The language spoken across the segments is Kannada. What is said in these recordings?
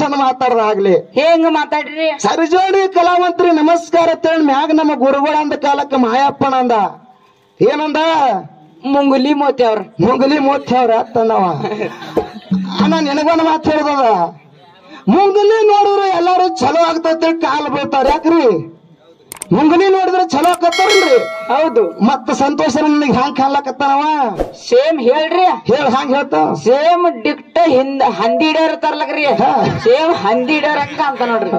ಚಂದ ಮಾತಾಡ್ದಾಗ್ಲಿ ಹೆಂಗ್ ಮಾತಾಡ್ರಿ ಸರಿಜೋಡಿ ಕಲಾವಂತ್ರಿ ನಮಸ್ಕಾರ ಅಂತೇಳಿ ಮ್ಯಾಗ ನಮ್ಮ ಗುರುಗಳ ಅಂದ ಕಾಲಕ್ಕ ಮಾಯಪ್ಪನ ಅಂದ ಏನಂದ ಮುಂಗುಲಿ ಮೋತಿ ಅವ್ರ ಮುಂಗಲಿ ಮೂವತ್ತೇವ್ರ ತಂದವ ಅಣ್ಣ ನಿನಗೊಂದು ಮಾತು ಹೇಳ್ದದ ಮುಂಗಲಿ ನೋಡಿದ್ರೆ ಎಲ್ಲಾರು ಚಲೋ ಆಗ್ತೈತಿ ಕಾಲ್ ಬೀಳ್ತಾರ ಯಾಕ್ರಿ ಮುಂಗಲಿ ನೋಡಿದ್ರೆ ಚಲೋ ಆಕತ್ತಾರಲ್ರಿ ಹೌದು ಮತ್ತ ಸಂತೋಷ ನಿನಗೆ ಹ್ಯಾಂಗ್ ಕಾಣ್ಲಕತ್ತಾನವ ಸೇಮ್ ಹೇಳ್ರಿ ಹೇಳ ಹ್ಯಾಂಗ್ ಹೇಳ್ತಾವ ಸೇಮ್ ಡಿಕ್ಟ ಹಿಂದ ಹಂದಿಡ ಇರ್ತಾರಲ್ರಿ ಹಾ. ಸೇಮ್ ಹಂದಿಡ ಹಂಗ ಅಂತ ನೋಡ್ರಿ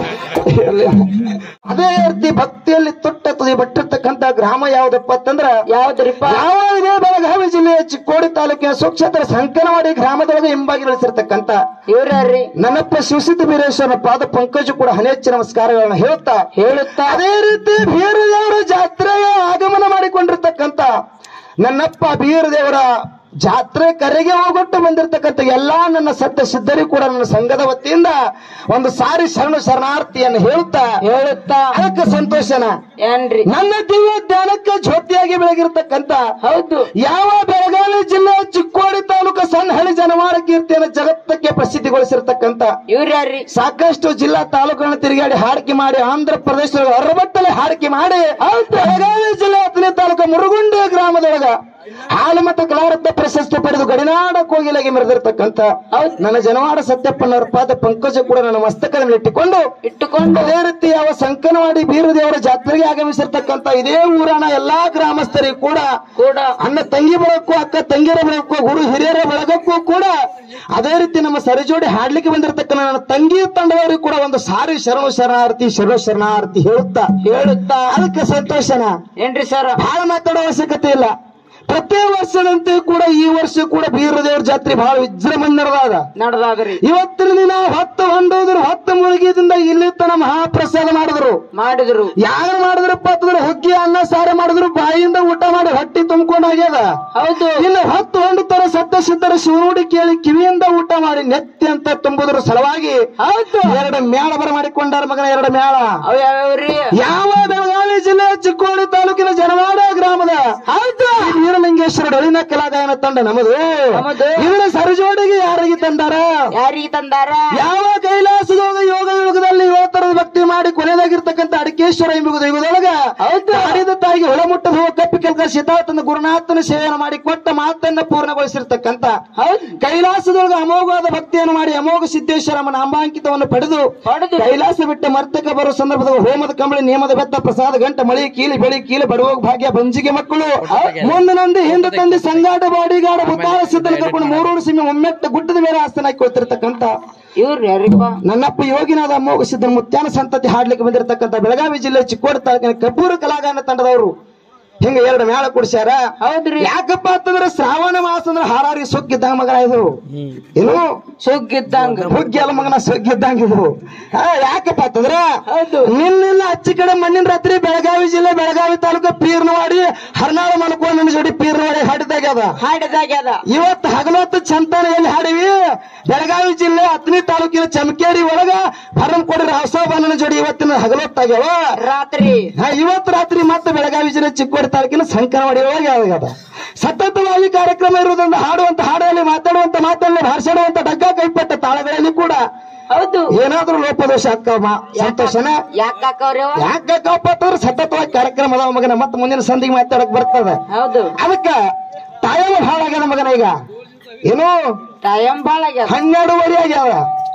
ಅದೇ ರೀತಿ ಭಕ್ತಿಯಲ್ಲಿ ತೊಟ್ಟ ತುದಿ ಬಟ್ಟಿರ್ತಕ್ಕಂತ ಗ್ರಾಮ ಯಾವ್ದಪ್ಪ ಅಂತಂದ್ರ ಯಾವ್ದ್ರಿಪ್ಪ ಯಾವ ಇದೇ ಬೆಳಗಾವಿ ಜಿಲ್ಲೆಯ ಚಿಕ್ಕೋಡಿ ತಾಲೂಕಿನ ಸುಕ್ಷೇತ್ರ ಸಂಕನವಾಡಿ ಗ್ರಾಮದೊಳಗೆ ಹಿಂಬಾಗಿ ಬೆಳೆಸಿರ್ತಕ್ಕಂತ ಇವ್ರ್ಯಾರ್ರಿ ನನ್ನಪ್ಪ ಶಿವಸಿದ್ಧ ಬೀರೇಶ್ವರನ ಪಾದ ಪಂಕಜು ಕೂಡ ಹನೆಚ್ಚು ನಮಸ್ಕಾರಗಳನ್ನ ಹೇಳುತ್ತಾ ಹೇಳುತ್ತಾ ಅದೇ ರೀತಿ ಬೀರದೇವರ ಜಾತ್ರೆಗೆ ಆಗಮನ ಮಾಡಿಕೊಂಡಿರ್ತಕ್ಕಂತ ನನ್ನಪ್ಪ ಬೀರದೇವರ ಜಾತ್ರೆ ಕರೆಗೆ ಹೋಗೊಟ್ಟು ಬಂದಿರತಕ್ಕಂತ ಎಲ್ಲಾ ನನ್ನ ಸತ್ಯ ಸಿದ್ಧರಿಗೂ ಕೂಡ ನನ್ನ ಸಂಘದ ವತಿಯಿಂದ ಒಂದು ಸಾರಿ ಶರಣ ಶರಣಾರ್ಥಿಯನ್ನು ಹೇಳುತ್ತಾ ಹೇಳುತ್ತಾ ಅದಕ್ಕೆ ಸಂತೋಷನ ಏನ್ರಿ ನನ್ನ ದಿವ್ಯ ಜ್ಞಾನಕ್ಕೆ ಜ್ಯೋತಿಯಾಗಿ ಬೆಳಗಿರ್ತಕ್ಕಂತ ಹೌದು ಯಾವ ಬೆಳಗಾವಿ ಜಿಲ್ಲೆ ಚಿಕ್ಕೋಡಿ ತಾಲೂಕು ಸಣ್ಣ ಹಳ್ಳಿ ಜನವಾರ ಕೀರ್ತಿಯನ್ನು ಜಗತ್ತಕ್ಕೆ ಪ್ರಸಿದ್ಧಿಗೊಳಿಸಿರ್ತಕ್ಕಂತ ಇವ್ರ್ಯಾರ್ರಿ ಸಾಕಷ್ಟು ಜಿಲ್ಲಾ ತಾಲೂಕುಗಳನ್ನು ತಿರುಗಾಡಿ ಹಾಡಿಕೆ ಮಾಡಿ ಆಂಧ್ರ ಪ್ರದೇಶದ ಅರಬಟ್ಟಲೆ ಹಾಡಿಕೆ ಮಾಡಿ ಬೆಳಗಾವಿ ಜಿಲ್ಲೆ ಹತ್ತನೇ ತಾಲೂಕು ಮುರುಗುಂಡಿ ಗ್ರಾಮದೊಳಗ ಹಾಲು ಮತ್ತು ಕಲಾರತ್ನ ಪ್ರಶಸ್ತಿ ಪಡೆದು ಗಡಿನಾಡ ಕೋಗಿಲೆಗೆ ಮೆರೆದಿರ್ತಕ್ಕಂತ ನನ್ನ ಜನವಾಡ ಸತ್ಯಪ್ಪನವರ ಪಾದ ಪಂಕಜ ಕೂಡ ನನ್ನ ಮಸ್ತಕದ ಮೇಲೆ ಇಟ್ಟುಕೊಂಡು ಇಟ್ಟುಕೊಂಡು ಅದೇ ರೀತಿ ಯಾವ ಸಂಕನವಾಡಿ ಬೀರದೇವರ ಜಾತ್ರೆಗೆ ಆಗಮಿಸಿರ್ತಕ್ಕಂತ ಇದೇ ಊರನ ಎಲ್ಲಾ ಗ್ರಾಮಸ್ಥರಿಗೂ ಕೂಡ ಕೂಡ ಅಣ್ಣ ತಂಗಿ ಬಳಕ್ಕೂ ಅಕ್ಕ ತಂಗಿಯರ ಬಳಕ್ಕೂ ಗುರು ಹಿರಿಯರ ಬಳಗಕ್ಕೂ ಕೂಡ ಅದೇ ರೀತಿ ನಮ್ಮ ಸರಿಜೋಡಿ ಹಾಡ್ಲಿಕ್ಕೆ ಬಂದಿರತಕ್ಕ ನನ್ನ ತಂಗಿ ತಂಡದವರಿಗೂ ಕೂಡ ಒಂದು ಸಾರಿ ಶರಣು ಶರಣಾರ್ಥಿ ಶರಣು ಶರಣಾರ್ಥಿ ಹೇಳುತ್ತಾ ಹೇಳುತ್ತಾ ಅದಕ್ಕೆ ಸಂತೋಷನ ಏನ್ರಿ ಸರ್ ಬಹಳ ಮಾತಾಡೋ ಅವಶ್ಯಕತೆ ಇಲ್ಲ ಪ್ರತಿ ವರ್ಷದಂತೆ ಕೂಡ ಈ ವರ್ಷ ಕೂಡ ಬೀರದೇವ್ರ ಜಾತ್ರೆ ಬಹಳ ವಿಜೃಂಭಣೆರವಾದ ನಡ್ದಾದ್ರಿ ಇವತ್ತಿನ ದಿನ ಹೊತ್ತು ಹೊಂಡೋದ್ರ ಹೊತ್ತು ಮುಳುಗಿದಿಂದ ಇಲ್ಲಿ ತನ ಮಹಾಪ್ರಸಾದ ಮಾಡಿದ್ರು ಮಾಡಿದ್ರು ಯಾರು ಮಾಡಿದ್ರಪ್ಪ ಅಂತಂದ್ರೆ ಹುಗ್ಗಿ ಅನ್ನ ಸಾರು ಮಾಡಿದ್ರು ಬಾಯಿಯಿಂದ ಊಟ ಮಾಡಿ ಹೊಟ್ಟಿ ತುಂಬಿಕೊಂಡು ಆಗ್ಯದ ಹೌದು ಇನ್ನು ಹತ್ತು ಹೊಂಡು ತರ ಸತ್ಯ ಸಿದ್ಧರ ಶಿವನುಡಿ ಕೇಳಿ ಕಿವಿಯಿಂದ ಊಟ ಮಾಡಿ ನೆತ್ತಿ ಅಂತ ತುಂಬುದ್ರ ಸಲುವಾಗಿ ಹೌದು ಎರಡು ಮೇಳ ಬರ ಮಾಡಿಕೊಂಡಾರ ಮಗನ ಎರಡು ಮೇಳ ಅವ್ ಯಾವ್ಯಾವ್ರಿ ಯಾವ ಬೆಳಗಾವಿ ಜಿಲ್ಲೆ ಚಿಕ್ಕೋಡಿ ತಾಲೂಕಿನ ಜನವಾಡ ಗ್ರಾಮದ ಹೌದು ಈ ವೀರಲಿಂಗೇಶ್ವರ ಡೊಳಿನ ಕಲಾಗಾಯನ ತಂಡ ನಮ್ಮದು ನಮ್ಮದು. ಇದರ ಸರಿಜೋಡಿಗೆ ಯಾರಿಗೆ ತಂದಾರ ಯಾರಿಗೆ ತಂದಾರ ಯಾವ ಕೈಲಾಸದೊಳಗ ಯೋಗ ಯುಗದಲ್ಲಿ ಯುವತರದ ಭಕ್ತಿ ಮಾಡಿ ಕೊನೆಯದಾಗಿರ್ತಕ್ಕಂಥ ಅಡಿಕೇಶ್ವರ ಎಂಬುದು ಯುಗದೊಳಗ ಹೌದು. ಹರಿದ ತಾಯಿಗೆ ಹೊಳಮುಟ್ಟದ ಹೂವ ಕಪ್ಪಿ ಕೆಲಸ ಸಿದ್ಧಾರ್ಥನ ಗುರುನಾಥನ ಸೇವೆಯನ್ನು ಮಾಡಿ ಕೊಟ್ಟ ಮಾತನ್ನ ಪೂರ್ಣಗೊಳಿಸಿರ್ತಕ್ಕಂಥ ಹೌದು ಕೈಲಾಸದೊಳಗ ಅಮೋಘವಾದ ಭಕ್ತಿಯನ್ನು ಮಾಡಿ ಅಮೋಘ ಸಿದ್ದೇಶ್ವರನ ನಾಮಾಂಕಿತವನ್ನು ಪಡೆದು ಪಡೆದು ಕೈಲಾಸ ಬಿಟ್ಟ ಮರ್ತಕ ಬರುವ ಸಂದರ್ಭದಲ್ಲಿ ಹೋಮದ ಕಂಬಳಿ ನೇಮದ ಬೆತ್ತ ಪ್ರಸಾದ ಗಂಟ ಮಳಿ ಕೀಲಿ ಬೆಳಿ ಕೀಲಿ ಬಡವೋಗ ಭಾಗ್ಯ ಬಂಜಿಗೆ ಮಕ್ಕಳು ಮುಂದೆ ನಂದಿ ಹಿಂದೆ ತಂದೆ ಸಂಗಾಟ ಬಾಡಿಗಾಡ ಬುತ್ತಾರ ಸಿದ್ಧನ ಕರ್ಕೊಂಡು ಮೂರೂರು ಸಿಮೆ ಒಮ್ಮೆಟ್ಟ ಗುಡ್ಡದ ಮೇಲೆ ಆಸ್ತನ ಹಾಕೊಳ್ತಿರ್ತಕ್ಕಂಥ ಇವ್ರು ಯಾರಿಪ್ಪ ನನ್ನಪ್ಪ ಯೋಗಿನಾದ ಅಮೋಘ ಸಿದ್ಧನ ಮುತ್ಯಾನ ಸಂತತಿ ಹಾಡ್ಲಿಕ್ಕೆ ಬಂದಿರತಕ್ಕಂಥ ಬೆಳಗಾವಿ ಜಿಲ್ಲೆ ಚಿಕ್ಕೋಡಿ ತಾಲೂಕಿನ ಕಬ್ಬೂರು ಕಲಾಗಾನ ತಂಡದವರು ಹಿಂಗ ಎರಡು ಮೇಳ ಕುಡಿಸ್ಯಾರ ಹೌದ್ರಿ ಯಾಕಪ್ಪ ಅಂತಂದ್ರೆ ಶ್ರಾವಣ ಮಾಸ ಅಂದ್ರೆ ಹಾರಾರಿ ಸುಗ್ಗಿದ್ದಂಗ ಮಗನ ಇದು ಏನು ಸುಗ್ಗಿದ್ದಂಗ ಹುಗ್ಗಿ ಅಲ್ಲ ಮಗನ ಸುಗ್ಗಿದ್ದಂಗ ಇದು ಆ, ಯಾಕಪ್ಪ ಅಂತಂದ್ರ ಹೌದು ನಿನ್ನೆಲ್ಲ ಅಚ್ಚಿ ಕಡೆ ಮಣ್ಣಿನ ರಾತ್ರಿ ಬೆಳಗಾವಿ ಜಿಲ್ಲೆ ಬೆಳಗಾವಿ ತಾಲೂಕು ಪೀರ್ನವಾಡಿ ಹರ್ನಾಳ ಮನಕೋ ನನ್ನ ಜೋಡಿ ಪೀರ್ನವಾಡಿ ಹಾಡಿದಾಗ್ಯದ ಹಾಡಿದಾಗ್ಯದ ಇವತ್ತು ಹಗಲೊತ್ತು ಚಂತಾನ ಎಲ್ಲಿ ಹಾಡಿವಿ ಬೆಳಗಾವಿ ಜಿಲ್ಲೆ ಹತ್ತನೇ ತಾಲೂಕಿನ ಚಮಕೇರಿ ಒಳಗ ಭರಮಕೋಡಿ ರಾಸೋಬಾನನ ಜೋಡಿ ಇವತ್ತಿನ ಹಗಲೊತ್ತಾಗ್ಯಾವ ರಾತ್ರಿ ಹಾ, ಇವತ್ತು ರಾತ್ರಿ ಮತ್ತೆ ಬೆಳಗಾವಿ ಜಿಲ್ಲೆ ಚಿಕ್ಕೋಡಿ ತಾಲೂಕಿನ ಸಂಕನವಾಡಿ ಒಳಗೆ ಯಾವಾಗ ಸತತವಾಗಿ ಕಾರ್ಯಕ್ರಮ ಇರುವುದರಿಂದ ಹಾಡುವಂತ ಹಾಡಲ್ಲಿ ಮಾತಾಡುವಂತ ಮಾತಲ್ಲಿ ಭಾಷಣವಂತ ಡಗ್ಗ ಕೈಪಟ್ಟ ತಾಳಗಳಲ್ಲಿ ಕೂಡ ಹೌದು ಏನಾದ್ರೂ ಲೋಪದೋಷ ಅಕ್ಕಮ್ಮ ಸಂತೋಷನ ಯಾಕವ್ರಿ ಯಾಕಪ್ಪ ಅಂತಂದ್ರೆ ಸತತವಾಗಿ ಕಾರ್ಯಕ್ರಮ ಅದಾವ ಮಗನ ಮತ್ತೆ ಮುಂದಿನ ಸಂಧಿಗೆ ಮಾತಾಡಕ್ ಬರ್ತದ ಹೌದು ಅದಕ್ಕ ತಾಯಮ್ಮ ಹಾಳಾಗ್ಯದ ಮಗನ ಈಗ ಏನು ಟೈಮ್ ಬಾಳ ಆಗ್ಯದ ಹನ್ನೆರಡುವರೆ ಆಗ್ಯಾವ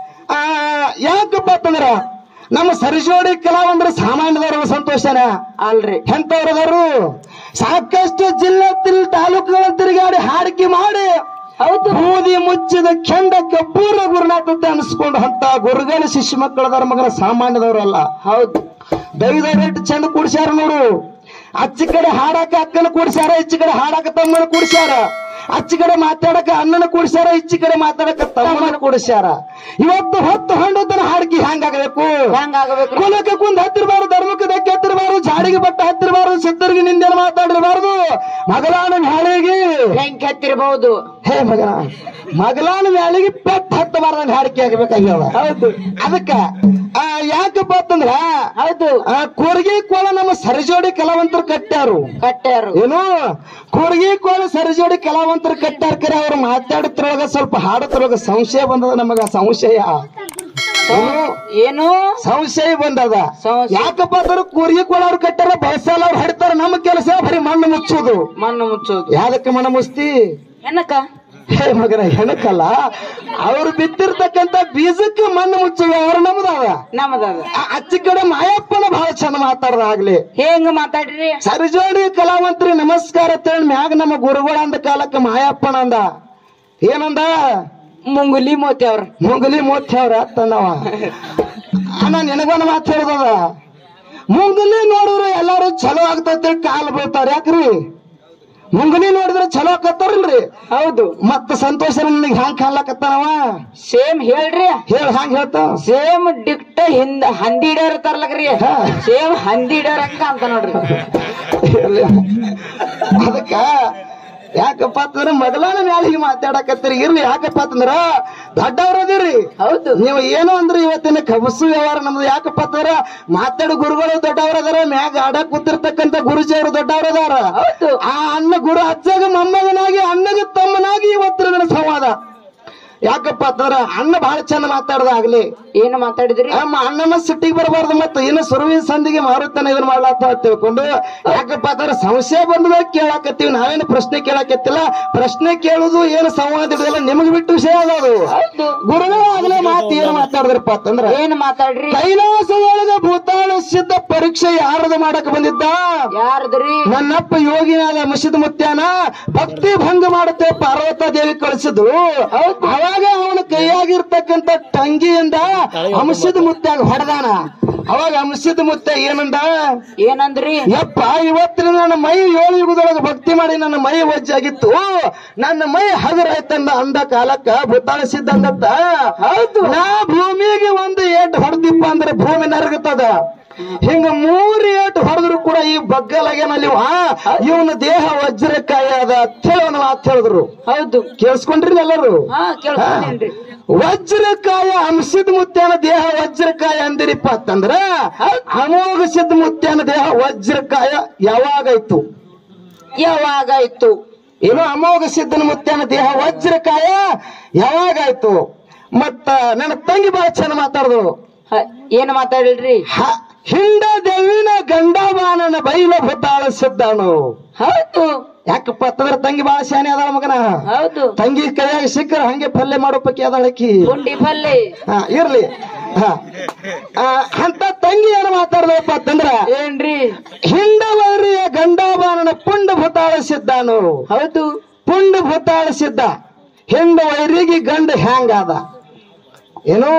ಆ ಯಾಕಪ್ಪ ಅಂತಂದ್ರ ನಮ್ಮ ಸರಿಜೋಡಿ ಕಲಾವಂದ್ರ ಸಾಮಾನ್ಯದವ್ರ ಸಂತೋಷನ ಅಲ್ರಿ ಎಂತವ್ರದವರು ಸಾಕಷ್ಟು ಜಿಲ್ಲೆ ತಿಲ್- ತಾಲೂಕುಗಳ ತಿರುಗಾಡಿ ಹಾಡಿಕೆ ಮಾಡಿ ಹೌದು ಬೂದಿ ಮುಚ್ಚಿದ ಕೆಂಡ ಕಬ್ಬೂರ ಗುರುನಾಥ ಅಂತ ಅನಿಸ್ಕೊಂಡು ಅಂತ ಗುರುಗಳ ಶಿಷ್ಯ ಮಕ್ಕಳದಾರ ಮಗನ ಸಾಮಾನ್ಯದವರಲ್ಲ ಹೌದು ದೈವದವ್ರ ಎಷ್ಟು ಚಂದ ಕೂಡ್ಸ್ಯಾರ ನೋಡು ಅಚ್ಚಿ ಕಡೆ ಹಾಡಾಕ ಅಕ್ಕನ ಕೂಡ್ಸ್ಯಾರ ಇಚ್ಚಿ ಕಡೆ ಹಾಡಾಕ ತಮ್ಮನ ಕೂಡ್ಸ್ಯಾರ ಅಚ್ಚಿ ಕಡೆ ಮಾತಾಡಕ ಅಣ್ಣನ ಕೂಡ್ಸ್ಯಾರ ಇಚ್ಚಿ ಕಡೆ ಮಾತಾಡಕ ತಮ್ಮನ ಕೂಡ್ಸ್ಯಾರ ಇವತ್ತು ಹೊತ್ತು ಹೊಂಡದನ ಹಾಡಿಕೆ ಹೆಂಗಾಗಬೇಕು ಹೆಂಗಾಗಬೇಕು ಕುಲಕ್ಕೆ ಕುಂದ್ ಹತ್ತಿರಬಾರದು ಧರ್ಮಕ್ಕೆ ಧಕ್ಕೆ ಹತ್ತಿರಬಾರದು ಜಾಡಿಗೆ ಬಟ್ಟ ಹತ್ತಿರಬಾರದು ಸಿದ್ಧರಿಗೆ ನಿಂದೆನ ಮಾತಾಡಿರಬಾರದು ಮಗಲಾನ ಮ್ಯಾಳಿಗೆ ಬೆಂಕಿ ಹತ್ತಿರಬಹುದು ಹೇ ಮಗನ ಮಗಲಾನ ಮ್ಯಾಳಿಗೆ ಪೆಟ್ ಹತ್ತಬಾರ್ದಂಗ ಹಾಡಿಕೆ ಆಗಬೇಕಾಗ್ಯಾವ ಹೌದು ಅದಕ್ಕ ಆ, ಯಾಕಪ್ಪ ಅಂತಂದ್ರ ಹೌದು ಆ ಕೂರ್ಗಿ ಕೋಳ ನಮ್ಮ ಸರಿಜೋಡಿ ಕಲಾವಂತರು ಕಟ್ಟ್ಯಾರು ಕಟ್ಟ್ಯಾರು ಏನು ಕೂರ್ಗಿ ಕೋಳ ಸರಿಜೋಡಿ ಕಲಾವಂತರು ಕಟ್ಟ್ಯಾರ ಕರೆ ಅವ್ರು ಮಾತಾಡುತ್ತಿರೊಳಗ ಸ್ವಲ್ಪ ಹಾಡುತ್ತಿರೊಳಗ ಸಂಶಯ ಬಂದದ ನಮಗ ಸಂಶಯ ಏನು? ಏನು ಸಂಶಯ ಬಂದದ ಸಂಶಯ. ಯಾಕಪ್ಪ ಅಂದ್ರೆ ಕೂರ್ಗಿ ಕೊಡೋರು ಕಟ್ಟಾರ ಬಸ್ಸಲ್ಲ ಅವ್ರು ಹಡ್ತಾರ ನಮ್ಮ ಕೆಲಸ ಬರೀ ಮಣ್ಣು ಮುಚ್ಚೋದು ಮಣ್ಣು ಮುಚ್ಚೋದು ಯಾದಕ್ಕೆ ಮಣ್ಣು ಮುಚ್ತಿ ಏನಕ್ಕ ಹೇ ಮಗನ ಹೆಣಕಲ್ಲ ಅವ್ರು ಬಿತ್ತಿರ್ತಕ್ಕಂತ ಬೀಜಕ್ಕೆ ಮಣ್ಣು ಮುಚ್ಚುವ ಅವ್ರ ನಮ್ದದ ನಮ್ಮದದ ಆ- ಅಚ್ಚಿ ಕಡೆ ಮಾಯಪ್ಪನ ಬಹಳ ಚಂದ ಮಾತಾಡ್ದ ಆಗ್ಲಿ ಹೆಂಗ ಮಾತಾಡ್ರಿ ಸರಿಜೋಡಿ ಕಲಾವಂತ್ರಿ ನಮಸ್ಕಾರ ಅಂತೇಳಿ ಮ್ಯಾಗ ನಮ್ಮ ಗುರುಗಳ ಅಂದ ಕಾಲಕ್ಕೆ ಮಾಯಪ್ಪನ ಅಂದ ಏನಂದ ಮುಂಗುಲಿ ಮೋತಿ ಅವ್ರ ಮುಂಗಲಿ ಮೂರ್ತಿಯವ್ರ ತಂದವ ಅಣ್ಣ ನಿನಗೊಂದು ಮಾತು ಹೇಳ್ದದ ಮುಂಗಲಿ ನೋಡಿದ್ರೆ ಎಲ್ಲಾರು ಚಲೋ ಆಗ್ತೈತಿ ಕಾಲ್ ಬೀಳ್ತಾರ ಯಾಕ್ರಿ ಮುಂಗಲಿ ನೋಡಿದ್ರೆ ಚಲೋ ಆಕತ್ತಾರಲ್ರಿ ಹೌದು ಮತ್ತ ಸಂತೋಷ ನಿನಗೆ ಹ್ಯಾಂಗ್ ಕಾಣ್ಲಕತ್ತಾನವ ಸೇಮ್ ಹೇಳ್ರಿ ಹೇಳ ಹ್ಯಾಂಗ್ ಹೇಳ್ತಾವ ಸೇಮ್ ಡಿಕ್ಟ ಹಿಂದ ಹಂದಿಡರ್ ತರ್ಲಕ್ರಿ ಹಾ. ಸೇಮ್ ಹಂದಿಡರ್ ಹಂಗ ಅಂತ ನೋಡ್ರಿ ಅದಕ್ಕ ಯಾಕಪ್ಪ ಅಂತಂದ್ರ ಮೊದಲಾನ ಮ್ಯಾಲಿಗೆ ಮಾತಾಡಕತ್ತೀರಿ ಇರ್ಲಿ ಯಾಕಪ್ಪ ಅಂತಂದ್ರ ದೊಡ್ಡವ್ರದಿರಿ ಹೌದು ನೀವು ಏನು ಅಂದ್ರೆ ಇವತ್ತಿನ ಕಬಸು ವ್ಯವಹಾರ ನಮ್ದು ಯಾಕಪ್ಪ ಅಂತಂದ್ರ ಮಾತಾಡೋ ಗುರುಗಳು ದೊಡ್ಡವ್ರದಾರ ಮ್ಯಾಗ ಆಡ ಕೂತಿರ್ತಕ್ಕಂತ ಗುರುಜಿಯವರು ದೊಡ್ಡವ್ರದಾರ ಹೌದು ಆ ಅಣ್ಣ ಗುರು ಅಜ್ಜಗ ಮೊಮ್ಮಗನಾಗಿ ಅಣ್ಣಗ ತಮ್ಮನಾಗಿ ಇವತ್ತಿನ ದಿನ ಸಂವಾದ ಯಾಕಪ್ಪ ಅಂತಂದ್ರ ಅಣ್ಣ ಬಹಳ ಚಂದ ಮಾತಾಡ್ದ ಆಗ್ಲಿ ಏನು ಮಾತಾಡಿದ್ರಿ ನಮ್ಮ ಅಣ್ಣನ ಸಿಟ್ಟಿಗೆ ಬರಬಾರ್ದು ಮತ್ತೆ ಇನ್ನು ಸುರುವಿನ ಸಂದಿಗೆ ಮಾರುತ್ತಾನೆ ಇದನ್ನ ಮಾಡ್ಲಾತ ಅಂತ ತಿಳ್ಕೊಂಡು ಯಾಕಪ್ಪ ಅಂದ್ರೆ ಸಂಶಯ ಬಂದ ಕೇಳಾಕತ್ತೀವಿ ನಾವೇನು ಪ್ರಶ್ನೆ ಕೇಳಾಕತ್ತಿಲ್ಲ ಪ್ರಶ್ನೆ ಕೇಳುದು ಏನು ಸಂವಾದ ಇಡೋದಿಲ್ಲ ನಿಮಗ್ ಬಿಟ್ಟು ವಿಷಯ ಅದಾದು ಹೌದು ಗುರುಗಳು ಆಗ್ಲೇ ಮಾತು ಏನು ಮಾತಾಡಿದ್ರಪ್ಪ ಅಂತಂದ್ರ ಏನ್ ಮಾತಾಡ್ರಿ ಕೈಲಾಸದೊಳಗ ಭೂತಾಳ ಸಿದ್ಧ ಪರೀಕ್ಷೆ ಯಾರದ ಮಾಡಕ್ ಬಂದಿದ್ದ ಯಾರದ್ರಿ ನನ್ನಪ್ಪ ಯೋಗಿನಾದ ಮಸಿದ ಮುತ್ಯಾನ ಭಕ್ತಿ ಭಂಗ ಮಾಡುತ್ತೆ ಪಾರ್ವತ ದೇವಿ ಕಳಿಸಿದ್ರು ಅವಾಗ ಅವನ ಕೈಯಾಗಿರ್ತಕ್ಕಂತ ಟಂಗಿಯಿಂದ ಅಂಶದ ಮುತ್ಯಾಗ ಹೊಡೆದಾನ ಅವಾಗ ಅಂಶದ ಮುತ್ತ ಏನಂದ ಏನಂದ್ರಿ ಯಪ್ಪ ಇವತ್ತಿನ ನನ್ನ ಮೈ ಏಳು ಯುಗದೊಳಗೆ ಭಕ್ತಿ ಮಾಡಿ ನನ್ನ ಮೈ ವಜ್ಜಾಗಿತ್ತು ನನ್ನ ಮೈ ಹಗರಾಯ್ತಂದ ಅಂದ ಕಾಲಕ್ಕ ಭೂತಾಳ ಸಿದ್ಧಂದತ್ತ ಹೌದು ನಾ ಭೂಮಿಗೆ ಒಂದು ಏಟು ಹೊಡೆದಿಪ್ಪ ಅಂದ್ರೆ ಭೂಮಿ ನರಗುತ್ತದ ಹಿಂಗ ಮೂರ್ ಏಟು ಹೊಡೆದ್ರು ಕೂಡ ಈ ಬಗ್ಗಲಾಗೇನಲ್ಲಿ ಇವನ ದೇಹ ವಜ್ರಕಾಯ ಅದ ಅಂತೇಳಿ ಒಂದು ಮಾತು ಹೇಳಿದ್ರು ಹೌದು ಕೇಳಿಸ್ಕೊಂಡ್ರಿ ಎಲ್ಲರೂ ಹಾ ಕೇಳ್ಕೊಂಡೇನ್ರಿ ವಜ್ರಕಾಯ ಅಂಶದ ಮುತ್ಯಾನ ದೇಹ ವಜ್ರಕಾಯ ಅಂದಿರಿಪ್ಪ ಅಂತಂದ್ರ ಅಮೋಘ ಸಿದ್ಧ ಮುತ್ಯಾನ ದೇಹ ವಜ್ರಕಾಯ ಯಾವಾಗಾಯ್ತು ಯಾವಾಗಾಯ್ತು ಏನು ಅಮೋಘ ಸಿದ್ಧನ ಮುತ್ಯಾನ ದೇಹ ವಜ್ರಕಾಯ ಯಾವಾಗಾಯ್ತು ಮತ್ತ ನನ್ನ ತಂಗಿ ಬಹಳ ಚಂದ ಮಾತಾಡ್ದು ಹ, ಏನ್ ಮಾತಾಡಿಲ್ರಿ ಹ- ಹಿಂಡ ದೇವಿನ ಗಂಡಬಾನನ ಬೈಲ ಭೂತಾಳ ಸಿದ್ಧನು ಹೌದು ಯಾಕಪ್ಪ ಅಂತಂದ್ರ ತಂಗಿ ಬಹಳ ಶಾನೆ ಅದಾಳ ಮಗನ ಹೌದು ತಂಗಿ ಕೈಯಾಗ ಸಿಕ್ಕರ ಹಂಗೆ ಪಲ್ಯ ಮಾಡೋ ಪಕ್ಕಿ ಅದಾಳಕಿ ಪುಂಡಿ ಪಲ್ಲೆ ಹಾ ಇರ್ಲಿ ಹಾ ಆ, ಅಂತ ತಂಗಿ ಏನು ಮಾತಾಡ್ದಪ್ಪ ಅಂತಂದ್ರ ಏನ್ರಿ ಹಿಂಡವರಿಯ ಗಂಡಾಬಾನನ ಪುಂಡ ಭೂತಾಳ ಸಿದ್ಧಾನು ಹೌದು ಪುಂಡ ಭೂತಾಳ ಸಿದ್ಧ ಹಿಂಡ ವೈರಿಗೆ ಗಂಡ ಹ್ಯಾಂಗಾದ ಏನು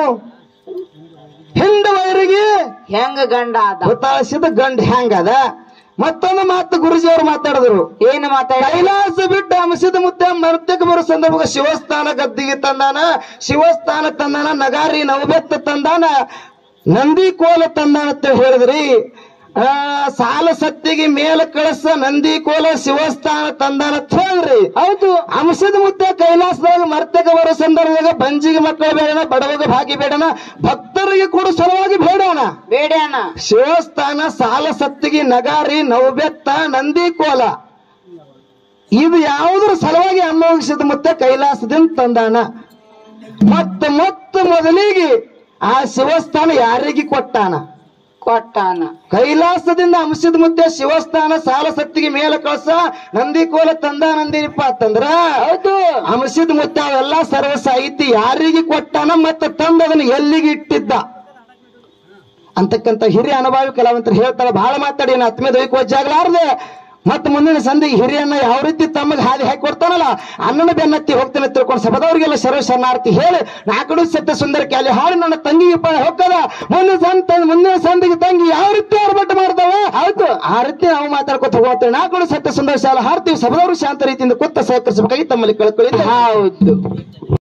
ಹಿಂಡ ವೈರಿಗೆ ಹೆಂಗ ಗಂಡ ಆದ ಭೂತಾಳ ಸಿದ್ಧ ಗಂಡ ಹ್ಯಾಂಗದ ಮತ್ತೊಂದು ಮಾತು ಗುರುಜಿಯವರು ಮಾತಾಡಿದ್ರು ಏನ್ ಮಾತಾಡ ಕೈಲಾಸ ಬಿಟ್ಟು ಅಂಶದ ಮುತ್ತೆ ಮರ್ತಕ್ಕೆ ಬರೋ ಸಂದರ್ಭ ಶಿವಸ್ಥಾನ ಗದ್ದಿಗೆ ತಂದಾನ ಶಿವಸ್ಥಾನ ತಂದಾನ ನಗಾರಿ ನವಬೆತ್ತ ತಂದಾನ ನಂದಿ ಕೋಲ ತಂದಾನ ಅಂತ ಹೇಳಿದ್ರಿ ಆ ಸಾಲ ಸತ್ತಿಗೆ ಮೇಲ ಕಳಸ ನಂದಿ ಕೋಲ ಶಿವಸ್ಥಾನ ತಂದಾನ ಅಂತ ಹೇಳಿದ್ರಿ ಹೌದು ಅಂಶದ ಮುತ್ತೆ ಕೈಲಾಸದಾಗ ಮರ್ತಕ್ಕೆ ಬರೋ ಸಂದರ್ಭದಾಗ ಬಂಜಿಗೆ ಮಕ್ಕಳು ಬೇಡಣ ಬಡವಗ ಭಾಗಿ ಬೇಡಣ ಭಕ್ತರಿಗೆ ಕೂಡ ಸಲುವಾಗಿ ಬೇಡಣ ಬೇಡಣ ಶಿವಸ್ಥಾನ ಸಾಲ ಸತ್ತಿಗೆ ನಗಾರಿ ನವಬೆತ್ತ ನಂದಿ ಕೋಲ ಇದು ಯಾವುದರ ಸಲುವಾಗಿ ಅನುಭವಿಸಿದ ಮತ್ತೆ ಕೈಲಾಸದಿಂದ ತಂದಾನ ಮತ್ತ ಮತ್ತ ಮೊದಲಿಗೆ ಆ ಶಿವಸ್ಥಾನ ಯಾರಿಗೆ ಕೊಟ್ಟಾನ ಕೊಟ್ಟಾನ ಕೈಲಾಸದಿಂದ ಅಂಶದ ಮುತ್ತೆ ಶಿವಸ್ಥಾನ ಸಾಲ ಸತ್ತಿಗೆ ಮೇಲೆ ಕಳಸ ನಂದಿ ಕೋಲ ತಂದ ನಂದಿರಿಪ್ಪ ಅಂತಂದ್ರ ಹೌದು ಅಂಶದ ಮುತ್ತೆ ಅವೆಲ್ಲ ಸರ್ವ ಸಾಹಿತ್ಯ ಯಾರಿಗೆ ಕೊಟ್ಟಾನ ಮತ್ತೆ ತಂದ ಅದನ್ನ ಎಲ್ಲಿಗೆ ಇಟ್ಟಿದ್ದ ಅಂತಕ್ಕಂತ ಹಿರಿಯ ಅನುಭವಿ ಕಲಾವಂತರು ಹೇಳ್ತಾರ ಬಹಳ ಮಾತಾಡಿ ಏನು ಆತ್ಮೀಯ ದೈವಿಕ ವಜ್ಜಾಗ್ಲಾರ್ದೆ ಮತ್ತೆ ಮುಂದಿನ ಸಂದಿಗೆ ಹಿರಿಯನ್ನ ಯಾವ ರೀತಿ ತಮಗೆ ಹಾದಿ ಹಾಕಿ ಕೊಡ್ತಾನಲ್ಲ ಅನ್ನನ ಬೆನ್ನತ್ತಿ ಹೋಗ್ತಾನೆ ತಿಳ್ಕೊಂಡು ಸಭದವರಿಗೆಲ್ಲ ಸರ್ವ ಶರಣಾರ್ಥಿ ಹೇಳಿ ನಾಲ್ಕು ಸತ್ಯ ಸುಂದರ ಕ್ಯಾಲಿ ಹಾಳು ನನ್ನ ತಂಗಿಗೆ ಪ ಹೋಗ್ತದ ಮುಂದಿನ ಸಂತ ಮುಂದಿನ ಸಂದಿಗೆ ತಂಗಿ ಯಾವ ರೀತಿ ಆರ್ಭಟ ಮಾಡ್ತಾವ ಹೌದು ಆ ರೀತಿ ನಾವು ಮಾತಾಡ್ಕೊತ ಹೋಗ್ತೇವೆ ನಾಲ್ಕು ಸತ್ಯ ಸುಂದರ ಶಾಲೆ ಹಾಡ್ತೀವಿ ಸಭದವರು ಶಾಂತ ರೀತಿಯಿಂದ ಕೂತ ಸಹಕರಿಸಬೇಕಾಗಿ ತಮ್ಮಲ್ಲಿ ಕಳ್ಕೊಳ್ಳಿ ಹೌದು